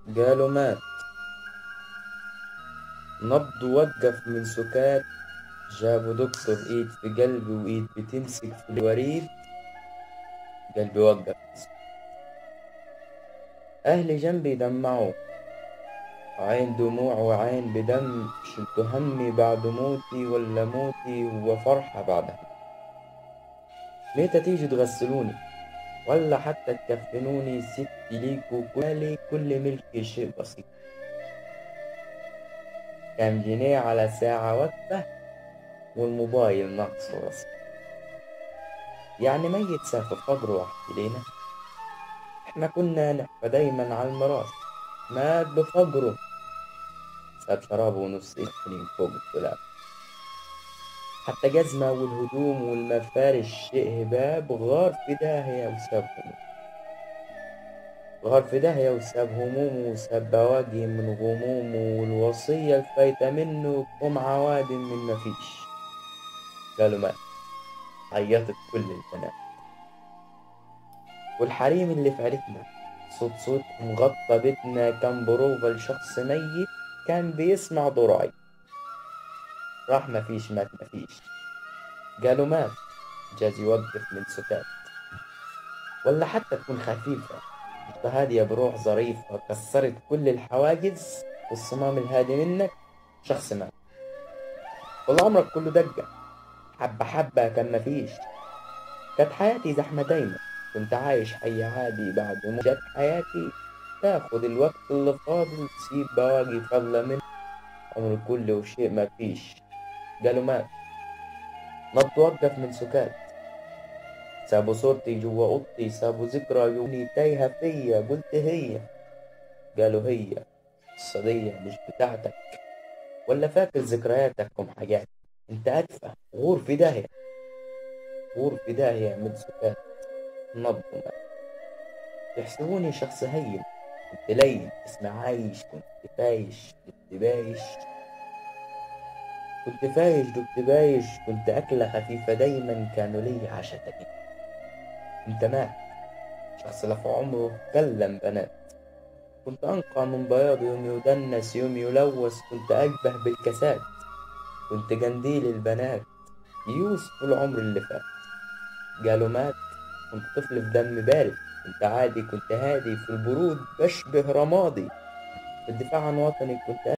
قالوا مات نبض وقف من سكات جابوا دكتور ايد في قلبي وايد بتمسك في الوريد قلبي وقف اهلي جنبي دمعوا عين دموع وعين بدم شلت همي بعد موتي ولا موتي هو فرحة بعدها متى تيجي تغسلوني ولا حتى تكفنوني ست ليكوا كالي كل ملكي شيء بسيط كام جنيه على ساعة وقفة والموبايل ناقص راسي يعني ميت سافر فقر واحد لينا احنا كنا نحفى دايما على المراس مات بفقره ساب شرابه ونص إخلين فوق الدولاب حتى جزمة والهدوم والمفارش شيء هباب غار في داهية وساب هموم غار في داهية وساب همومه وساب بواقي من غمومه والوصية الفايتة منه قم عوادم من مفيش قالوا مات عيطت كل البنات والحريم اللي في عيلتنا صوت صوت مغطى بيتنا كان بروفة لشخص ميت كان بيسمع ضراي راح مفيش مات مفيش قالوا مات جاز يوقف من سكات ولا حتى تكون خفيفة انت هادية بروح ظريفة كسرت كل الحواجز والصمام الهادي منك شخص مات والله عمرك كله دقة حبة حبة كان مفيش كانت حياتي زحمة دايما كنت عايش حي عادي بعد ما جت حياتي تاخد الوقت اللي فاضل تسيب بواقي فاضلة منه عمر كله وشيء ما فيش قالوا مات ما توقف من سكات سابوا صورتي جوا اوضتي سابوا ذكرى يومي تايهة فيا قلت هي قالوا هي الصدية مش بتاعتك ولا فاكر ذكرياتكم حاجات انت ادفى غور في داهية غور في داهية من سكات نبض مات يحسبوني شخص هين كنت لين اسمي عايش كنت فايش كنت بايش كنت فايش كنت بايش كنت أكلة خفيفة دايما كانوا لي عشتين كنت مات شخص لا في عمره كلم بنات كنت أنقى من بياض يوم يدنس يوم يلوث كنت أشبه بالكساد كنت جنديل البنات يوسف العمر اللي فات قالوا مات كنت طفل في دم بارد كنت عادي كنت هادي في البرود بشبه رمادي في الدفاع عن وطني كنت